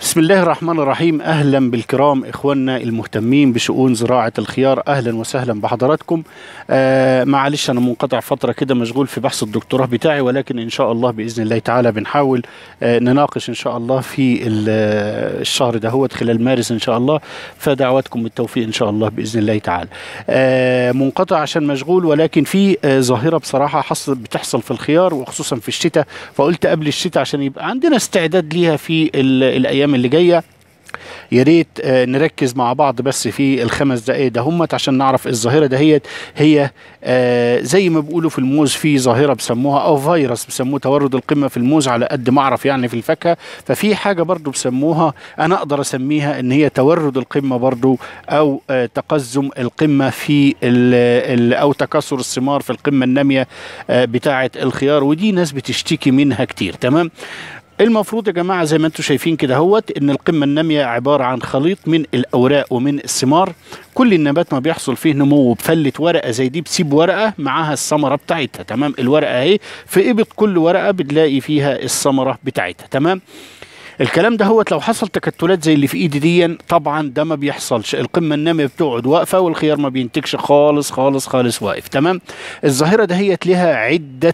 بسم الله الرحمن الرحيم اهلا بالكرام اخواننا المهتمين بشؤون زراعه الخيار اهلا وسهلا بحضراتكم آه معلش انا منقطع فتره كده مشغول في بحث الدكتوراه بتاعي ولكن ان شاء الله باذن الله تعالى بنحاول آه نناقش ان شاء الله في الشهر دهوت خلال مارس ان شاء الله فدعواتكم بالتوفيق ان شاء الله باذن الله تعالى آه منقطع عشان مشغول ولكن في آه ظاهره بصراحه حصل بتحصل في الخيار وخصوصا في الشتاء فقلت قبل الشتاء عشان يبقى عندنا استعداد ليها في الايام اللي جايه يا ريت آه نركز مع بعض بس في الخمس دقائق ده همت عشان نعرف الظاهره دهيت هي آه زي ما بيقولوا في الموز في ظاهره بسموها او فيروس بسموه تورد القمه في الموز على قد ما اعرف يعني في الفاكهه ففي حاجه برضو بسموها انا اقدر اسميها ان هي تورد القمه برضو او آه تقزم القمه في ال ال او تكاثر الثمار في القمه الناميه آه بتاعه الخيار ودي ناس بتشتكي منها كتير تمام المفروض يا جماعه زي ما انتم شايفين كده هوت ان القمه الناميه عباره عن خليط من الاوراق ومن الثمار كل النبات ما بيحصل فيه نمو بفله ورقه زي دي بسيب ورقه معاها الثمره بتاعتها تمام الورقه اهي في ابط كل ورقه بتلاقي فيها الثمره بتاعتها تمام الكلام ده هو لو حصل تكتلات زي اللي في ايدي دي طبعا ده ما بيحصلش القمه الناميه بتقعد واقفه والخيار ما بينتجش خالص خالص خالص واقف تمام الظاهره دهيت لها عده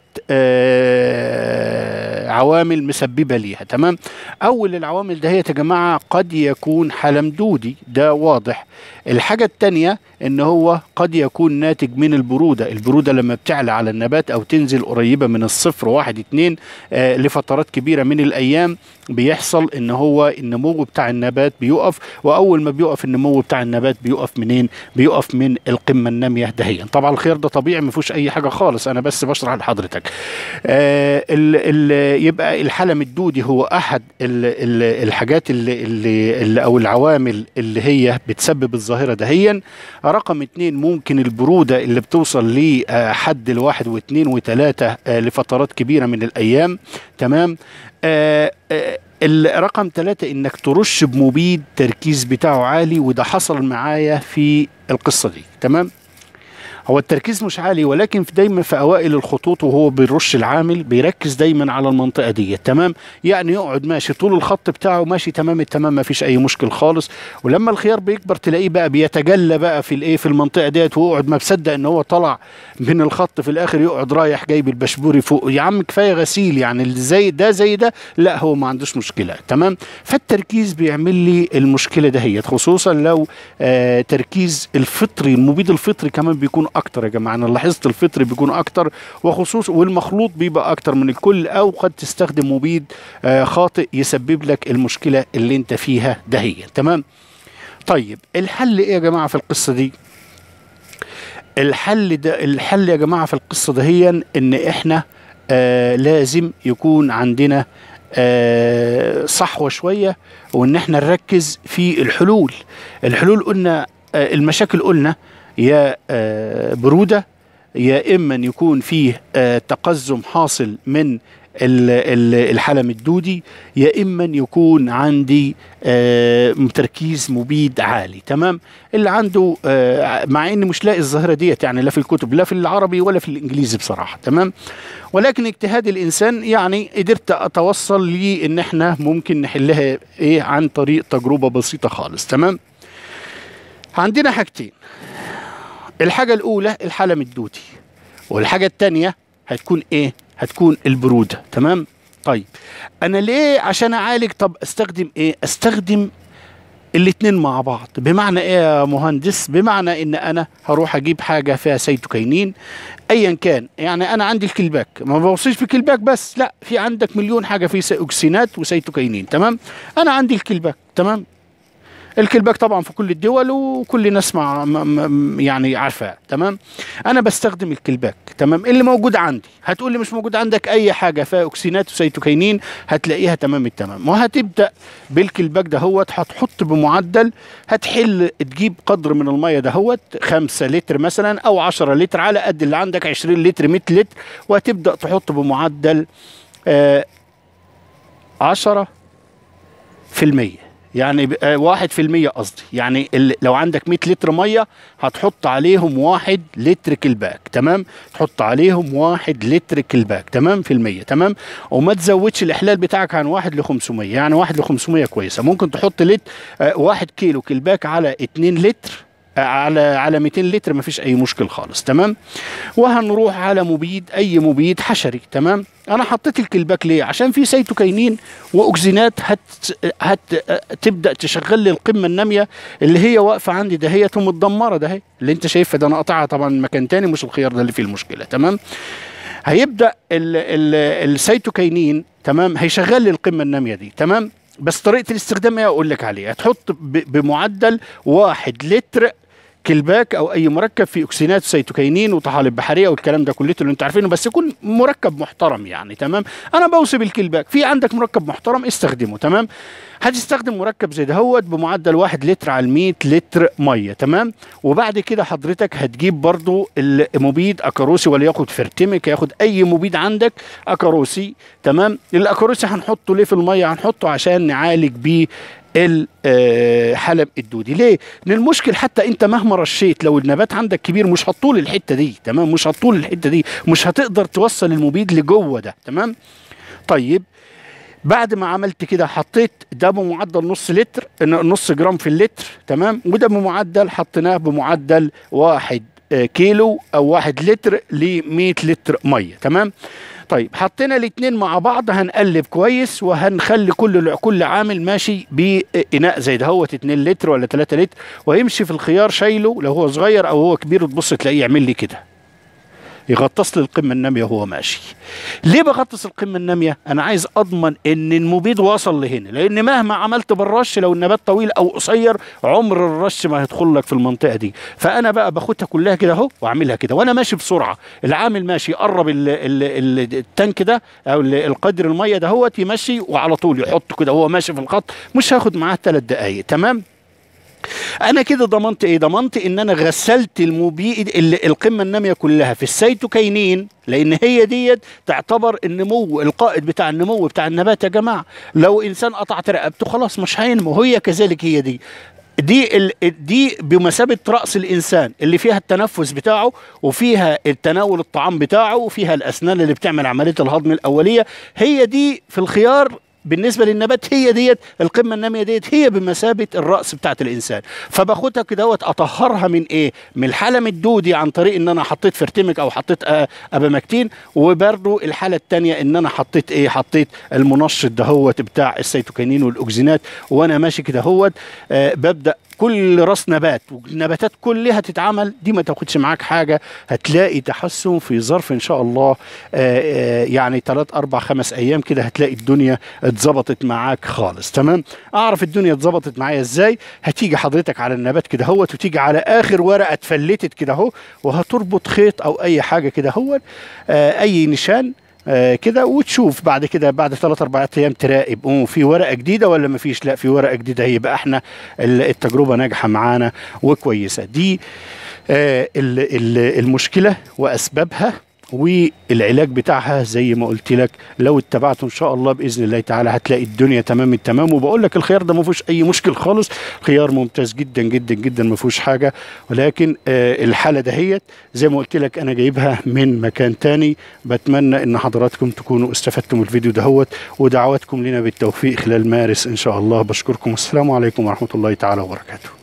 آه عوامل مسببه ليها تمام اول العوامل دهيت يا جماعه قد يكون حلم دودي ده واضح الحاجه الثانيه ان هو قد يكون ناتج من البروده البروده لما بتعلى على النبات او تنزل قريبه من الصفر واحد اتنين آه لفترات كبيره من الايام بيحصل ان هو النمو بتاع النبات بيقف واول ما بيقف النمو بتاع النبات بيقف منين بيقف من القمه الناميه دهيا طبعا الخيار ده طبيعي ما فيهوش اي حاجه خالص انا بس بشرح لحضرتك آه ال ال يبقى الحلم الدودي هو احد ال ال الحاجات اللي, اللي, اللي او العوامل اللي هي بتسبب الظاهره دهيا رقم اتنين ممكن البروده اللي بتوصل لحد الواحد واثنين وثلاثه آه لفترات كبيره من الايام تمام آه آه الرقم ثلاثة انك ترش بمبيد تركيز بتاعه عالي وده حصل معايا في القصة دي تمام هو التركيز مش عالي ولكن في دايما في اوائل الخطوط وهو بيرش العامل بيركز دايما على المنطقه دي تمام يعني يقعد ماشي طول الخط بتاعه ماشي تمام التمام ما فيش اي مشكل خالص ولما الخيار بيكبر تلاقيه بقى بيتجلى بقى في الايه في المنطقه ديت ويقعد ما مصدق ان هو طلع من الخط في الاخر يقعد رايح جايب البشبوري فوق يا عم كفايه غسيل يعني اللي زي ده زي ده لا هو ما عندوش مشكله تمام فالتركيز بيعمل لي المشكله دهيت خصوصا لو آه تركيز الفطري المبيد الفطري كمان بيكون اكتر يا جماعه انا لاحظت الفطري بيكون اكتر وخصوصا والمخلوط بيبقى اكتر من الكل او قد تستخدم مبيد آه خاطئ يسبب لك المشكله اللي انت فيها دهيا تمام طيب الحل ايه يا جماعه في القصه دي الحل ده الحل يا جماعه في القصه دهيا ان احنا آه لازم يكون عندنا آه صحوه شويه وان احنا نركز في الحلول الحلول قلنا آه المشاكل قلنا يا برودة يا إما أن يكون فيه تقزم حاصل من الحلم الدودي يا إما أن يكون عندي تركيز مبيد عالي تمام اللي عنده مع اني مش لاقي الظاهره ديت يعني لا في الكتب لا في العربي ولا في الانجليزي بصراحه تمام ولكن اجتهاد الانسان يعني قدرت اتوصل لي ان احنا ممكن نحلها ايه عن طريق تجربه بسيطه خالص تمام عندنا حاجتين الحاجة الأولى الحلم الدودي والحاجة الثانية هتكون إيه؟ هتكون البرودة تمام؟ طيب أنا ليه عشان أعالج طب أستخدم إيه؟ أستخدم الاتنين مع بعض بمعنى ايه يا مهندس بمعنى ان انا هروح اجيب حاجه فيها سيتوكينين ايا كان يعني انا عندي الكلباك ما بوصيش في الكلباك بس لا في عندك مليون حاجه في اوكسينات وسيتوكينين تمام انا عندي الكلباك تمام الكلباك طبعا في كل الدول وكل الناس مع يعني عارفاه تمام انا بستخدم الكلباك تمام اللي موجود عندي هتقول لي مش موجود عندك اي حاجه فيها اوكسينات وسيتوكينين هتلاقيها تمام التمام وهتبدا بالكلباك دهوت هتحط بمعدل هتحل تجيب قدر من الميه دهوت 5 لتر مثلا او 10 لتر على قد اللي عندك 20 لتر 100 لتر وهتبدا تحط بمعدل آه 10 في المية يعني ب- آه، واحد في المية قصدي يعني ال- لو عندك 100 لتر مية هتحط عليهم واحد لتر كلباك تمام تحط عليهم واحد لتر كلباك تمام في المية تمام وما تزودش الإحلال بتاعك عن واحد ل 500 يعني واحد ل 500 كويسة ممكن تحط لتر آه، واحد كيلو كلباك على 2 لتر آه، على على 200 لتر ما فيش اي مشكل خالص تمام وهنروح على مبيد اي مبيد حشري تمام انا حطيت الكلباك ليه عشان في سيتوكاينين واكسينات هت هت تبدا تشغل لي القمه الناميه اللي هي واقفه عندي دهيت ومتدمره ده اللي انت شايفها ده انا قاطعها طبعا من مكان تاني مش الخيار ده اللي فيه المشكله تمام هيبدا ال ال السيتوكاينين تمام هيشغل لي القمه الناميه دي تمام بس طريقه الاستخدام ايه اقول لك عليها هتحط ب- بمعدل واحد لتر كلباك او اي مركب فيه اكسينات سيتوكاينين وطحالب بحريه والكلام ده كلته اللي انتوا عارفينه بس يكون مركب محترم يعني تمام انا بوصي بالكلباك في عندك مركب محترم استخدمه تمام هتستخدم مركب زي دهوت بمعدل واحد لتر على 100 لتر ميه تمام وبعد كده حضرتك هتجيب برضو المبيد اكاروسي ولا ياخد فرتمك ياخد اي مبيد عندك اكاروسي تمام الاكاروسي هنحطه ليه في الميه هنحطه عشان نعالج بيه الحلم الدودي ليه لان المشكل حتى انت مهما رشيت لو النبات عندك كبير مش هتطول الحته دي تمام مش هتطول الحته دي مش هتقدر توصل المبيد لجوه ده تمام طيب بعد ما عملت كده حطيت ده بمعدل نص لتر نص جرام في اللتر تمام وده بمعدل حطيناه بمعدل واحد آه، كيلو او واحد لتر ل 100 لتر ميه تمام طيب حطينا الاثنين مع بعض هنقلب كويس وهنخلي كل كل عامل ماشي باناء زي ده هوت 2 لتر ولا 3 لتر ويمشي في الخيار شايله لو هو صغير او هو كبير تبص تلاقيه يعمل لي كده يغطس لي القمه الناميه وهو ماشي ليه بغطس القمه الناميه انا عايز اضمن ان المبيد وصل لهنا لان مهما عملت بالرش لو النبات طويل او قصير عمر الرش ما هيدخل لك في المنطقه دي فانا بقى باخدها كلها كده اهو واعملها كده وانا ماشي بسرعه العامل ماشي يقرب ال ال ال التانك ده او ال- القدر الميه ده هو يمشي وعلى طول يحطه كده وهو ماشي في الخط مش هاخد معاه ثلاث دقائق تمام انا كده ضمنت ايه ضمنت ان انا غسلت المبيد ال- القمه الناميه كلها في السيتوكاينين لان هي ديت تعتبر النمو القائد بتاع النمو بتاع النبات يا جماعه لو انسان قطعت رقبته خلاص مش هينمو هي كذلك هي دي دي ال... دي بمثابه راس الانسان اللي فيها التنفس بتاعه وفيها التناول الطعام بتاعه وفيها الاسنان اللي بتعمل عمليه الهضم الاوليه هي دي في الخيار بالنسبه للنبات هي ديت القمه الناميه ديت هي بمثابه الراس بتاعت الانسان فباخدها كدهوت اطهرها من ايه من الحلم الدودي عن طريق ان انا حطيت فرتمك او حطيت آه، ابامكتين وبرضو الحاله الثانيه ان انا حطيت ايه حطيت المنشط دهوت بتاع السيتوكينين والاكسجينات وانا ماشي كدهوت آه ببدا كل راس نبات والنباتات كلها تتعمل دي ما تاخدش معاك حاجه هتلاقي تحسن في ظرف ان شاء الله آه، آه، يعني 3 4 5 ايام كده هتلاقي الدنيا اتظبطت معاك خالص تمام اعرف الدنيا اتظبطت معايا ازاي هتيجي حضرتك على النبات كده هوت وتيجي على اخر ورقه اتفلتت كده اهو وهتربط خيط او اي حاجه كده هوت آه، اي نشان آه كده وتشوف بعد كده بعد ثلاث اربع ايام تراقب أوه في ورقه جديده ولا ما فيش لا في ورقه جديده يبقى احنا ال- التجربه ناجحه معانا وكويسه دي آه ال- ال- المشكله واسبابها والعلاج بتاعها زي ما قلت لك لو اتبعته ان شاء الله باذن الله تعالى هتلاقي الدنيا تمام التمام وبقول لك الخيار ده ما فيهوش اي مشكل خالص خيار ممتاز جدا جدا جدا ما فيهوش حاجه ولكن آه الحاله دهيت زي ما قلت لك انا جايبها من مكان تاني بتمنى ان حضراتكم تكونوا استفدتم من الفيديو دهوت ودعواتكم لنا بالتوفيق خلال مارس ان شاء الله بشكركم والسلام عليكم ورحمه الله تعالى وبركاته